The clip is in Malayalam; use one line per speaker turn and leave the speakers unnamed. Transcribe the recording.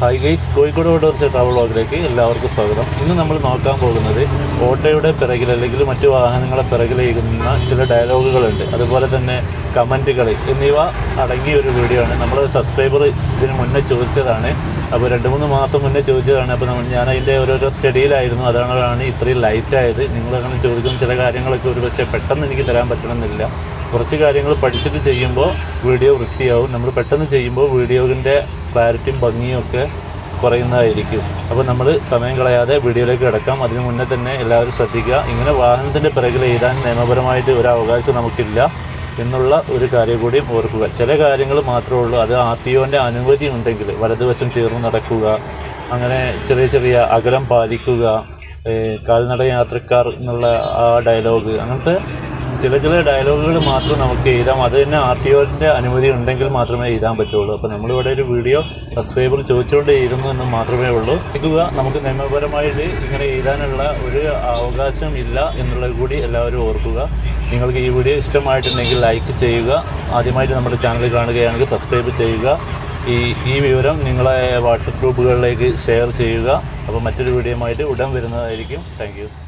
hi guys Kozhikode autorickshaw travel വ്ളോഗിലേക്ക് എല്ലാവർക്കും സ്വാഗതം ഇന്ന് നമ്മൾ നോക്കാൻ പോകുന്നത് ഓട്ടോയുടെ പിറകിൽ അല്ലെങ്കിൽ മറ്റു വാഹനങ്ങളെ പിറകിലേക്കുന്ന ചില ഡയലോഗുകളുണ്ട് അതുപോലെ തന്നെ കമൻറ്റുകൾ എന്നിവ അടങ്ങിയ ഒരു വീഡിയോ ആണ് നമ്മൾ സബ്സ്ക്രൈബർ ഇതിന് മുന്നേ ചോദിച്ചതാണ് അപ്പോൾ രണ്ട് മൂന്ന് മാസം മുന്നേ ചോദിച്ചതാണ് അപ്പോൾ നമ്മൾ ഞാൻ അതിൻ്റെ ഓരോരോ സ്റ്റഡിയിലായിരുന്നു അതാണ് ഇത്രയും ലൈറ്റ് ആയത് നിങ്ങൾ അങ്ങനെ ചോദിക്കുന്ന ചില കാര്യങ്ങളൊക്കെ ഒരു പക്ഷേ പെട്ടെന്ന് എനിക്ക് തരാൻ പറ്റണമെന്നില്ല കുറച്ച് കാര്യങ്ങൾ പഠിച്ചിട്ട് ചെയ്യുമ്പോൾ വീഡിയോ വൃത്തിയാവും നമ്മൾ പെട്ടെന്ന് ചെയ്യുമ്പോൾ വീഡിയോവിൻ്റെ ക്ലാരിറ്റിയും ഭംഗിയും ഒക്കെ കുറയുന്നതായിരിക്കും അപ്പോൾ നമ്മൾ സമയം കളയാതെ വീഡിയോയിലേക്ക് കിടക്കാം അതിന് മുന്നേ തന്നെ എല്ലാവരും ശ്രദ്ധിക്കുക ഇങ്ങനെ വാഹനത്തിൻ്റെ പിറകിൽ എഴുതാൻ നിയമപരമായിട്ട് ഒരു അവകാശം നമുക്കില്ല എന്നുള്ള ഒരു കാര്യം കൂടി ഓർക്കുക ചില കാര്യങ്ങൾ മാത്രമേ ഉള്ളൂ അത് ആർ ടി ഒൻ്റെ അനുമതി ഉണ്ടെങ്കിൽ വലതുവശം ചേർന്ന് നടക്കുക അങ്ങനെ ചെറിയ ചെറിയ അകലം പാലിക്കുക ഏഹ് കാൽനട യാത്രക്കാർ എന്നുള്ള ആ ഡയലോഗ് അങ്ങനത്തെ ചില ചില ഡയലോഗുകൾ മാത്രം നമുക്ക് എഴുതാം അത് തന്നെ ആർ ടി ഒൻ്റെ അനുമതി ഉണ്ടെങ്കിൽ മാത്രമേ എഴുതാൻ പറ്റുള്ളൂ അപ്പോൾ നമ്മളിവിടെ ഒരു വീഡിയോ സബ്സ്ക്രൈബർ ചോദിച്ചുകൊണ്ട് എഴുതുന്നു എന്ന് മാത്രമേ ഉള്ളൂ ശ്രദ്ധിക്കുക നമുക്ക് നിയമപരമായിട്ട് ഇങ്ങനെ എഴുതാനുള്ള ഒരു അവകാശം ഇല്ല എന്നുള്ളത് കൂടി എല്ലാവരും ഓർക്കുക നിങ്ങൾക്ക് ഈ വീഡിയോ ഇഷ്ടമായിട്ടുണ്ടെങ്കിൽ ലൈക്ക് ചെയ്യുക ആദ്യമായിട്ട് നമ്മുടെ ചാനൽ കാണുകയാണെങ്കിൽ സബ്സ്ക്രൈബ് ചെയ്യുക ഈ ഈ വിവരം നിങ്ങളെ വാട്സപ്പ് ഗ്രൂപ്പുകളിലേക്ക് ഷെയർ ചെയ്യുക അപ്പോൾ മറ്റൊരു വീഡിയോയുമായിട്ട് ഉടൻ വരുന്നതായിരിക്കും താങ്ക്